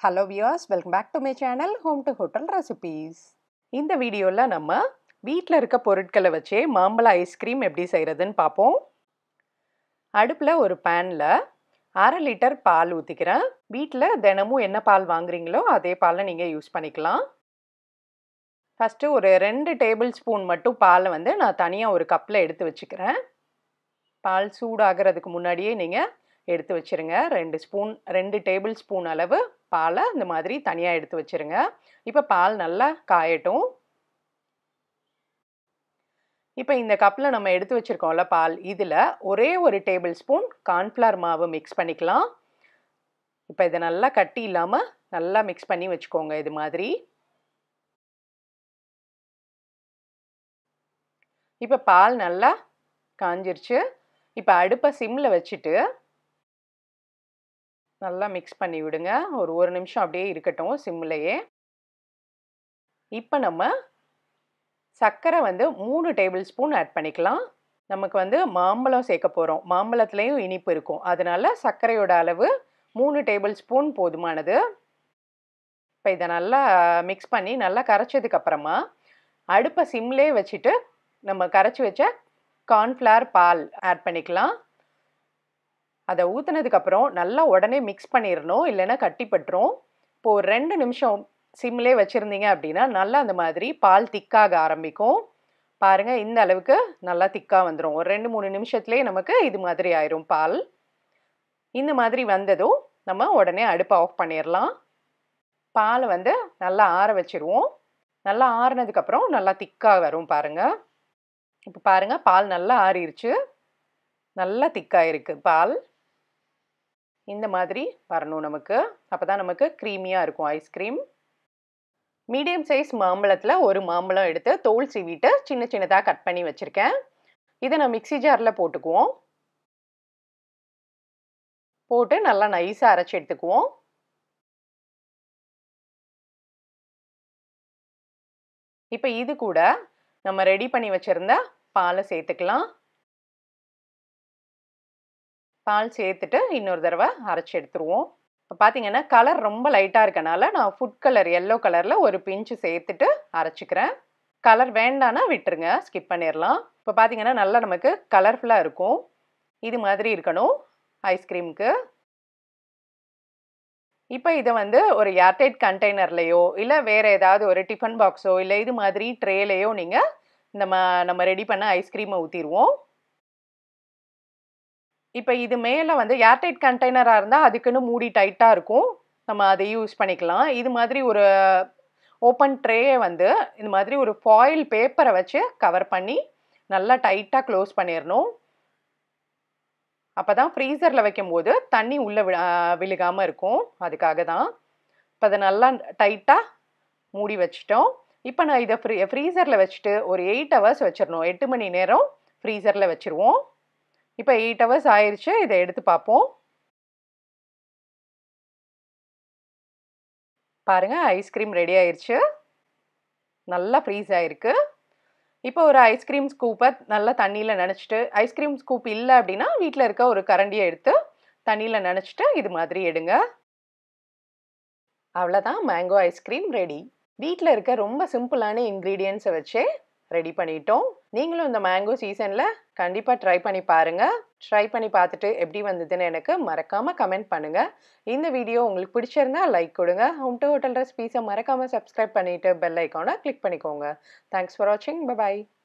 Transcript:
hello viewers welcome back to my channel home to hotel recipes இந்த வீடியோவில் நம்ம வீட்டில் இருக்க பொருட்களை வச்சே மாம்பழ ஐஸ்கிரீம் எப்படி செய்கிறதுன்னு பார்ப்போம் அடுப்பில் ஒரு பேனில் அரை லிட்டர் பால் ஊற்றிக்கிறேன் வீட்டில் தினமும் என்ன பால் வாங்குறீங்களோ அதே பாலை நீங்கள் யூஸ் பண்ணிக்கலாம் ஃபஸ்ட்டு ஒரு ரெண்டு டேபிள் ஸ்பூன் மட்டும் பாலை வந்து நான் தனியாக ஒரு கப்பில் எடுத்து வச்சுக்கிறேன் பால் சூடாகிறதுக்கு முன்னாடியே நீங்கள் எடுத்து வச்சுருங்க ரெண்டு ஸ்பூன் ரெண்டு டேபிள் ஸ்பூன் அளவு பாலை இந்த மாதிரி தனியாக எடுத்து வச்சுருங்க இப்போ பால் நல்லா காயட்டும் இப்போ இந்த கப்பில் நம்ம எடுத்து வச்சுருக்கோம்ல பால் இதில் ஒரே ஒரு டேபிள் ஸ்பூன் கார்ன்ஃப்ளவர் மாவு மிக்ஸ் பண்ணிக்கலாம் இப்போ இதை நல்லா கட்டி இல்லாமல் நல்லா மிக்ஸ் பண்ணி வச்சுக்கோங்க இது மாதிரி இப்போ பால் நல்லா காஞ்சிருச்சு இப்போ அடுப்பை சிம்மில் வச்சுட்டு நல்லா மிக்ஸ் பண்ணி விடுங்க ஒரு ஒரு நிமிஷம் அப்படியே இருக்கட்டும் சிம்லேயே இப்போ நம்ம சர்க்கரை வந்து மூணு டேபிள் ஸ்பூன் ஆட் பண்ணிக்கலாம் நமக்கு வந்து மாம்பழம் சேர்க்க போகிறோம் மாம்பழத்துலேயும் இனிப்பு இருக்கும் அதனால சர்க்கரையோட அளவு மூணு டேபிள் ஸ்பூன் போதுமானது இப்போ இதை நல்லா மிக்ஸ் பண்ணி நல்லா கரைச்சதுக்கப்புறமா அடுப்பை சிம்லே வச்சுட்டு நம்ம கரைச்சி வச்ச கார்ன்ஃப்ளவர் பால் ஆட் பண்ணிக்கலாம் அதை ஊற்றுனதுக்கப்புறம் நல்லா உடனே மிக்ஸ் பண்ணிடணும் இல்லைன்னா கட்டிப்பட்டுரும் இப்போது ஒரு ரெண்டு நிமிஷம் சிம்லே வச்சுருந்தீங்க அப்படின்னா நல்லா அந்த மாதிரி பால் திக்காக ஆரம்பிக்கும் பாருங்கள் இந்த அளவுக்கு நல்லா திக்காக வந்துடும் ஒரு ரெண்டு மூணு நிமிஷத்துலேயே நமக்கு இது மாதிரி ஆயிரும் பால் இந்த மாதிரி வந்ததும் நம்ம உடனே அடுப்பை ஆஃப் பண்ணிடலாம் பாலை வந்து நல்லா ஆற வச்சுருவோம் நல்லா ஆறுனதுக்கப்புறம் நல்லா திக்காக வரும் பாருங்கள் இப்போ பாருங்கள் பால் நல்லா ஆறிடுச்சு நல்லா திக்காக இருக்குது பால் இந்த மாதிரி வரணும் நமக்கு அப்போ தான் நமக்கு க்ரீமியாக இருக்கும் ஐஸ்கிரீம் மீடியம் சைஸ் மாம்பழத்தில் ஒரு மாம்பழம் எடுத்து தோல் சீவிட்டு சின்ன சின்னதாக கட் பண்ணி வச்சுருக்கேன் இதை நான் மிக்சி ஜாரில் போட்டுக்குவோம் போட்டு நல்லா நைஸாக அரைச்சி எடுத்துக்குவோம் இப்போ இது கூட நம்ம ரெடி பண்ணி வச்சுருந்த பாலை சேர்த்துக்கலாம் பால் சேர்த்துட்டு இன்னொரு தடவை அரைச்சி எடுத்துருவோம் இப்போ பார்த்தீங்கன்னா கலர் ரொம்ப லைட்டாக இருக்கனால நான் ஃபுட் கலர் எல்லோ கலரில் ஒரு பிஞ்சு சேர்த்துட்டு அரைச்சிக்கிறேன் கலர் வேண்டானா விட்டுருங்க ஸ்கிப் பண்ணிடலாம் இப்போ பார்த்தீங்கன்னா நல்லா நமக்கு கலர்ஃபுல்லாக இருக்கும் இது மாதிரி இருக்கணும் ஐஸ்கிரீமுக்கு இப்போ இதை வந்து ஒரு ஏர்டைட் கண்டெய்னர்லேயோ இல்லை வேறு ஏதாவது ஒரு டிஃபன் பாக்ஸோ இல்லை இது மாதிரி ட்ரேலையோ நீங்கள் நம்ம நம்ம ரெடி பண்ண ஐஸ்கிரீமை ஊற்றிடுவோம் இப்போ இது மேலே வந்து ஏர்டைட் கண்டெய்னராக இருந்தால் அதுக்குன்னு மூடி டைட்டாக இருக்கும் நம்ம அதை யூஸ் பண்ணிக்கலாம் இது மாதிரி ஒரு ஓப்பன் ட்ரேயை வந்து இது மாதிரி ஒரு ஃபாயில் பேப்பரை வச்சு கவர் பண்ணி நல்லா டைட்டாக க்ளோஸ் பண்ணிடணும் அப்போ தான் ஃப்ரீசரில் வைக்கும்போது தண்ணி உள்ளே வி விழுகாமல் இருக்கும் அதுக்காக தான் இப்போ அதை நல்லா டைட்டாக மூடி வச்சிட்டோம் இப்போ நான் இதை ஃப்ரீ ஃப்ரீசரில் வச்சுட்டு ஒரு எயிட் ஹவர்ஸ் வச்சிடணும் எட்டு மணி நேரம் ஃப்ரீசரில் வச்சுருவோம் இப்போ எயிட் ஹவர்ஸ் ஆயிடுச்சு இதை எடுத்து பார்ப்போம் பாருங்கள் ஐஸ்கிரீம் ரெடி ஆயிடுச்சு நல்லா ஃப்ரீஸ் ஆயிருக்கு இப்போ ஒரு ஐஸ்கிரீம் ஸ்கூப்பை நல்லா தண்ணியில் நினச்சிட்டு ஐஸ்கிரீம் ஸ்கூப் இல்லை அப்படின்னா வீட்டில் இருக்க ஒரு கரண்டியை எடுத்து தண்ணியில் நினச்சிட்டு இது மாதிரி எடுங்க அவ்வளோதான் மேங்கோ ஐஸ்கிரீம் ரெடி வீட்டில் இருக்க ரொம்ப சிம்பிளான இன்க்ரீடியன்ஸை வச்சே ரெடி பண்ணிட்டோம் நீங்களும் இந்த மேங்கோ சீசனில் கண்டிப்பாக ட்ரை பண்ணி பாருங்கள் ட்ரை பண்ணி பார்த்துட்டு எப்படி வந்ததுன்னு எனக்கு மறக்காமல் கமெண்ட் பண்ணுங்கள் இந்த வீடியோ உங்களுக்கு பிடிச்சிருந்தா லைக் கொடுங்க ஹோம் டு ஹோட்டல் ரெசிபீஸை மறக்காமல் சப்ஸ்கிரைப் பண்ணிவிட்டு பெல் ஐக்கானை கிளிக் பண்ணிக்கோங்க தேங்க்ஸ் ஃபார் வாட்சிங் பாய்